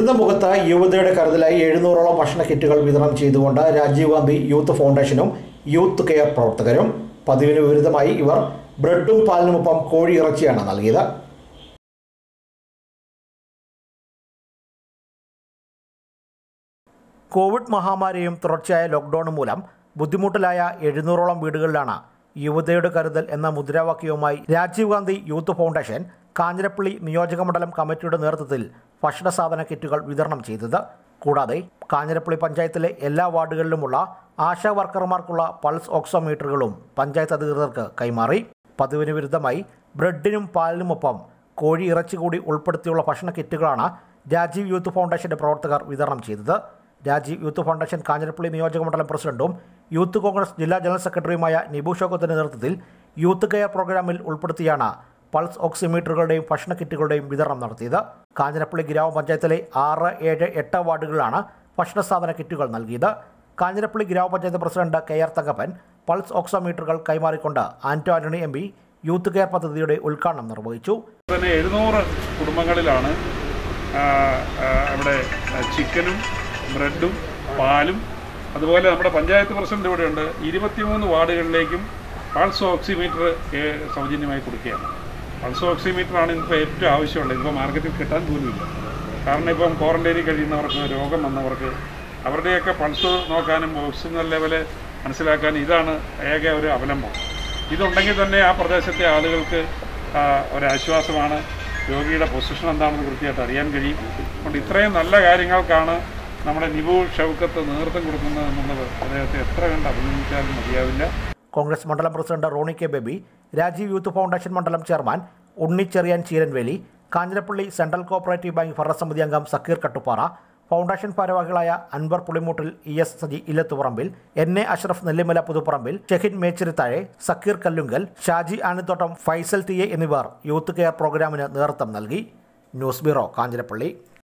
ദുരന്തമുഖത്ത് യുവതിയുടെ കരുതലായി എഴുന്നൂറോളം ഭക്ഷണ കിറ്റുകൾ വിതരണം ചെയ്തുകൊണ്ട് രാജീവ് ഗാന്ധി യൂത്ത് ഫൗണ്ടേഷനും യൂത്ത് കെയർ പ്രവർത്തകരും പതിവിന് വിരുദ്ധമായി ഇവർ ബ്രെഡും പാലിനുമൊപ്പം കോഴി ഇറച്ചിയാണ് നൽകിയത് കോവിഡ് മഹാമാരിയും തുടർച്ചയായ ലോക്ക്ഡൌണും മൂലം ബുദ്ധിമുട്ടിലായ എഴുന്നൂറോളം വീടുകളിലാണ് യുവതയുടെ കരുതൽ എന്ന മുദ്രാവാക്യവുമായി രാജീവ് ഗാന്ധി യൂത്ത് ഫൗണ്ടേഷൻ കാഞ്ഞിരപ്പള്ളി നിയോജക മണ്ഡലം കമ്മിറ്റിയുടെ നേതൃത്വത്തിൽ ഭക്ഷണ സാധന കിറ്റുകൾ വിതരണം ചെയ്തത് കൂടാതെ കാഞ്ഞിരപ്പള്ളി പഞ്ചായത്തിലെ എല്ലാ വാർഡുകളിലുമുള്ള ആശാ വർക്കർമാർക്കുള്ള പൾസ് ഓക്സോമീറ്ററുകളും പഞ്ചായത്ത് അധികൃതർക്ക് കൈമാറി പതിവിന് വിരുദ്ധമായി ബ്രെഡിനും പാലിനുമൊപ്പം കോഴി ഇറച്ചി കൂടി ഉൾപ്പെടുത്തിയുള്ള ഭക്ഷണ കിറ്റുകളാണ് രാജീവ് യൂത്ത് ഫൗണ്ടേഷന്റെ പ്രവർത്തകർ വിതരണം ചെയ്തത് രാജീവ് യൂത്ത് ഫൗണ്ടേഷൻ കാഞ്ഞിരപ്പള്ളി നിയോജക മണ്ഡലം പ്രസിഡന്റും യൂത്ത് കോൺഗ്രസ് ജില്ലാ ജനറൽ സെക്രട്ടറിയുമായ നിബു ഷോക്കത്തിന്റെ നേതൃത്വത്തിൽ യൂത്ത് കെയർ പ്രോഗ്രാമിൽ ഉൾപ്പെടുത്തിയാണ് പൾസ് ഓക്സിമീറ്ററുകളുടെയും ഭക്ഷണ കിറ്റുകളുടെയും വിതരണം നടത്തിയത് കാഞ്ഞിരപ്പള്ളി ഗ്രാമപഞ്ചായത്തിലെ ആറ് ഏഴ് എട്ട് വാർഡുകളിലാണ് ഭക്ഷണ സാധന കിറ്റുകൾ നൽകിയത് കാഞ്ഞിരപ്പള്ളി ഗ്രാമപഞ്ചായത്ത് president K R Thankappan pulse ഓക്സോമീറ്ററുകൾ കൈമാറിക്കൊണ്ട് Anto Antony M P youth care പദ്ധതിയുടെ ഉദ്ഘാടനം നിർവഹിച്ചു തന്നെ എഴുന്നൂറ് കുടുംബങ്ങളിലാണ് ആ, ആ, അവിടെ ചിക്കനും ബ്രെഡും പാലും അതുപോലെ നമ്മുടെ പഞ്ചായത്ത് പ്രസിഡന്റ് ഇവിടെയുണ്ട് ഇരുപത്തിമൂന്ന് വാർഡുകളിലേക്കും പൾസ് ഓക്സിമീറ്റർ ഏ, സൗജന്യമായി കൊടുക്കുകയാണ് പൾസ് ഓക്സിമീറ്ററാണ് ഇപ്പോൾ ഏറ്റവും ആവശ്യമുള്ളത് ഇപ്പോൾ മാർക്കറ്റിൽ കിട്ടാൻ പോലുമില്ല കാരണം ഇപ്പം ക്വാറന്റൈനിൽ കഴിയുന്നവർക്ക് രോഗം വന്നവർക്ക് അവരുടെയൊക്കെ പൾസ് നോക്കാനും ഓക്സിജൻ ലെവല് മനസ്സിലാക്കാനും ഇതാണ് ഏക ഒരു അവലംബം ഇതുണ്ടെങ്കിൽ തന്നെ ആ പ്രദേശത്തെ ആളുകൾക്ക് ആ, ഒരാശ്വാസമാണ് രോഗിയുടെ പൊസിഷൻ എന്താണെന്ന് കൃത്യമായിട്ട് അറിയാൻ കഴിയും അതുകൊണ്ട് ഇത്രയും നല്ല കാര്യങ്ങൾക്കാണ് നമ്മുടെ നിബു ഷൗക്കത്ത് നേതൃത്വം കൊടുക്കുന്നത് എന്നുള്ളത് അദ്ദേഹത്തെ എത്ര കണ്ട് അഭിനന്ദിച്ചാലും മതിയാവില്ല കോൺഗ്രസ് മണ്ഡലം president Roni K Baby Rajiv youth foundation മണ്ഡലം chairman Unnicheriyan Cheeranveli Kanjirappally central cooperative bank ഭരണസമിതി അംഗം സക്കീർ കട്ടുപ്പാറ ഫൗണ്ടേഷൻ ഭാരവാഹികളായ Anwar Pulimoottil E S Saji Illathuparambil N A Ashraf Nellimala Puthuparambil Shehin Mechirithazhe Zakir Kallungal Shaji Anithottam Faisal T A എന്നിവർ യൂത്ത് കെയർ പ്രോഗ്രാമിന് നേതൃത്വം നൽകി ന്യൂസ് ബ്യൂറോ കാഞ്ഞിരപ്പള്ളി